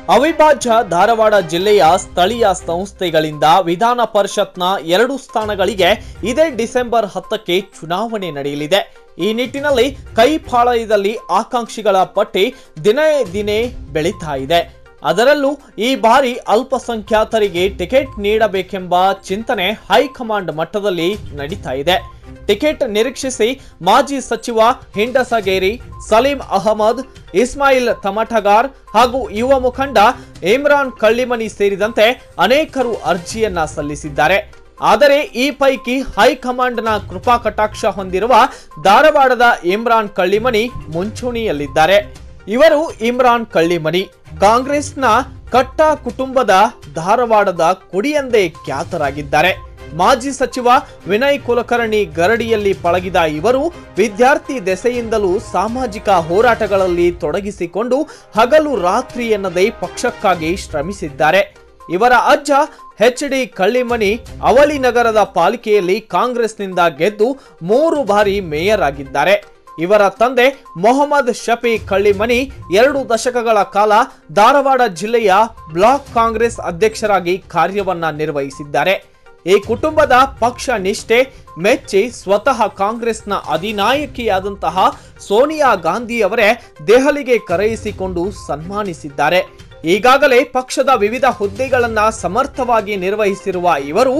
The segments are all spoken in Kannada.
ಅವಿಭಾಜ್ಯ ಧಾರವಾಡ ಜಿಲ್ಲೆಯ ಸ್ಥಳೀಯ ಸಂಸ್ಥೆಗಳಿಂದ ವಿಧಾನ ಪರಿಷತ್ನ ಎರಡು ಸ್ಥಾನಗಳಿಗೆ ಇದೇ ಡಿಸೆಂಬರ್ ಹತ್ತಕ್ಕೆ ಚುನಾವಣೆ ನಡೆಯಲಿದೆ ಈ ನಿಟ್ಟಿನಲ್ಲಿ ಕೈಪಾಳಯದಲ್ಲಿ ಆಕಾಂಕ್ಷಿಗಳ ಪಟ್ಟಿ ದಿನೇ ದಿನೇ ಬೆಳೀತಾ ಇದೆ ಅದರಲ್ಲೂ ಈ ಬಾರಿ ಅಲ್ಪಸಂಖ್ಯಾತರಿಗೆ ಟಿಕೆಟ್ ನೀಡಬೇಕೆಂಬ ಚಿಂತನೆ ಹೈಕಮಾಂಡ್ ಮಟ್ಟದಲ್ಲಿ ನಡೀತಾ ಇದೆ ಟಿಕೆಟ್ ನಿರೀಕ್ಷಿಸಿ ಮಾಜಿ ಸಚಿವ ಹಿಂಡಸಗೇರಿ ಸಲೀಂ ಅಹಮದ್ ಇಸ್ಮಾಯಿಲ್ ತಮಟಗಾರ್ ಹಾಗೂ ಯುವ ಮುಖಂಡ ಇಮ್ರಾನ್ ಕಳ್ಳಿಮನಿ ಸೇರಿದಂತೆ ಅನೇಕರು ಅರ್ಜಿಯನ್ನ ಸಲ್ಲಿಸಿದ್ದಾರೆ ಆದರೆ ಈ ಪೈಕಿ ಹೈಕಮಾಂಡ್ನ ಕೃಪಾ ಕಟಾಕ್ಷ ಹೊಂದಿರುವ ಧಾರವಾಡದ ಇಮ್ರಾನ್ ಕಳ್ಳಿಮನಿ ಮುಂಚೂಣಿಯಲ್ಲಿದ್ದಾರೆ ಇವರು ಇಮ್ರಾನ್ ಕಳ್ಳಿಮನಿ ಕಾಂಗ್ರೆಸ್ನ ಕಟ್ಟ ಕುಟುಂಬದ ಧಾರವಾಡದ ಕುಡಿಯಂದೇ ಖ್ಯಾತರಾಗಿದ್ದಾರೆ ಮಾಜಿ ಸಚಿವ ವಿನಯ್ ಕುಲಕರ್ಣಿ ಗರಡಿಯಲ್ಲಿ ಪಳಗಿದ ಇವರು ವಿದ್ಯಾರ್ಥಿ ದೆಸೆಯಿಂದಲೂ ಸಾಮಾಜಿಕ ಹೋರಾಟಗಳಲ್ಲಿ ತೊಡಗಿಸಿಕೊಂಡು ಹಗಲು ರಾತ್ರಿ ಎನ್ನದೇ ಪಕ್ಷಕ್ಕಾಗಿ ಶ್ರಮಿಸಿದ್ದಾರೆ ಇವರ ಅಜ್ಜ ಎಚ್ ಡಿ ಕಳ್ಳಿಮನಿ ಅವಳಿ ನಗರದ ಪಾಲಿಕೆಯಲ್ಲಿ ಕಾಂಗ್ರೆಸ್ನಿಂದ ಗೆದ್ದು ಮೂರು ಬಾರಿ ಮೇಯರ್ ಆಗಿದ್ದಾರೆ ಇವರ ತಂದೆ ಮೊಹಮ್ಮದ್ ಶಫಿ ಕಳ್ಳಿಮನಿ ಎರಡು ದಶಕಗಳ ಕಾಲ ಧಾರವಾಡ ಜಿಲ್ಲೆಯ ಬ್ಲಾಕ್ ಕಾಂಗ್ರೆಸ್ ಅಧ್ಯಕ್ಷರಾಗಿ ಕಾರ್ಯವನ್ನ ನಿರ್ವಹಿಸಿದ್ದಾರೆ ಈ ಕುಟುಂಬದ ಪಕ್ಷ ನಿಷ್ಠೆ ಮೆಚ್ಚಿ ಸ್ವತಃ ಕಾಂಗ್ರೆಸ್ನ ಅಧಿನಾಯಕಿಯಾದಂತಹ ಸೋನಿಯಾ ಗಾಂಧಿಯವರೇ ದೆಹಲಿಗೆ ಕರೆಯಿಸಿಕೊಂಡು ಸನ್ಮಾನಿಸಿದ್ದಾರೆ ಈಗಾಗಲೇ ಪಕ್ಷದ ವಿವಿಧ ಹುದ್ದೆಗಳನ್ನ ಸಮರ್ಥವಾಗಿ ನಿರ್ವಹಿಸಿರುವ ಇವರು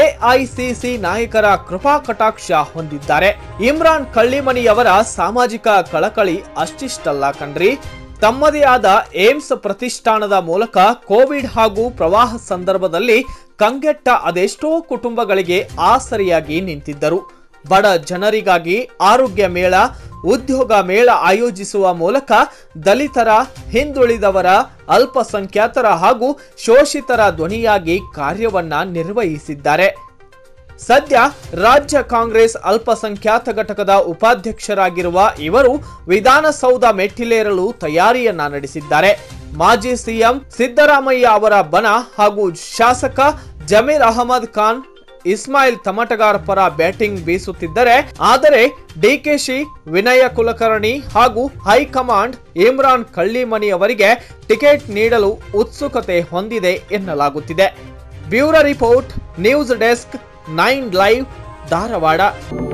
ಎಐಸಿಸಿ ನಾಯಕರ ಕೃಪಾ ಕಟಾಕ್ಷ ಹೊಂದಿದ್ದಾರೆ ಇಮ್ರಾನ್ ಕಳ್ಳಿಮನಿಯವರ ಸಾಮಾಜಿಕ ಕಳಕಳಿ ಅಷ್ಟಿಷ್ಟಲ್ಲ ಕಣ್ರಿ ತಮ್ಮದೇ ಆದ ಏಮ್ಸ್ ಪ್ರತಿಷ್ಠಾನದ ಮೂಲಕ ಕೋವಿಡ್ ಹಾಗೂ ಪ್ರವಾಹ ಸಂದರ್ಭದಲ್ಲಿ ಕಂಗೆಟ್ಟ ಅದೆಷ್ಟೋ ಕುಟುಂಬಗಳಿಗೆ ಆಸರಿಯಾಗಿ ನಿಂತಿದ್ದರು ಬಡ ಜನರಿಗಾಗಿ ಆರೋಗ್ಯ ಮೇಳ ಉದ್ಯೋಗ ಮೇಳ ಆಯೋಜಿಸುವ ಮೂಲಕ ದಲಿತರ ಹಿಂದುಳಿದವರ ಅಲ್ಪಸಂಖ್ಯಾತರ ಹಾಗೂ ಶೋಷಿತರ ಧ್ವನಿಯಾಗಿ ಕಾರ್ಯವನ್ನ ನಿರ್ವಹಿಸಿದ್ದಾರೆ ಸದ್ಯ ರಾಜ್ಯ ಕಾಂಗ್ರೆಸ್ ಅಲ್ಪಸಂಖ್ಯಾತ ಘಟಕದ ಉಪಾಧ್ಯಕ್ಷರಾಗಿರುವ ಇವರು ವಿಧಾನಸೌಧ ಮೆಟ್ಟಿಲೇರಲು ತಯಾರಿಯನ್ನ ನಡೆಸಿದ್ದಾರೆ ಮಾಜಿ ಸಿಎಂ ಸಿದ್ದರಾಮಯ್ಯ ಅವರ ಬನ ಹಾಗೂ ಶಾಸಕ ಜಮೀರ್ ಅಹಮದ್ ಖಾನ್ ಇಸ್ಮಾಯಿಲ್ ತಮಟಗಾರ್ ಪರ ಬ್ಯಾಟಿಂಗ್ ಬೀಸುತ್ತಿದ್ದರೆ ಆದರೆ ಡಿಕೆಶಿ ವಿನಯ ಕುಲಕರ್ಣಿ ಹಾಗೂ ಹೈಕಮಾಂಡ್ ಇಮ್ರಾನ್ ಕಳ್ಳಿಮನಿ ಅವರಿಗೆ ಟಿಕೆಟ್ ನೀಡಲು ಉತ್ಸುಕತೆ ಹೊಂದಿದೆ ಎನ್ನಲಾಗುತ್ತಿದೆ bureau report news desk nine live Dharwad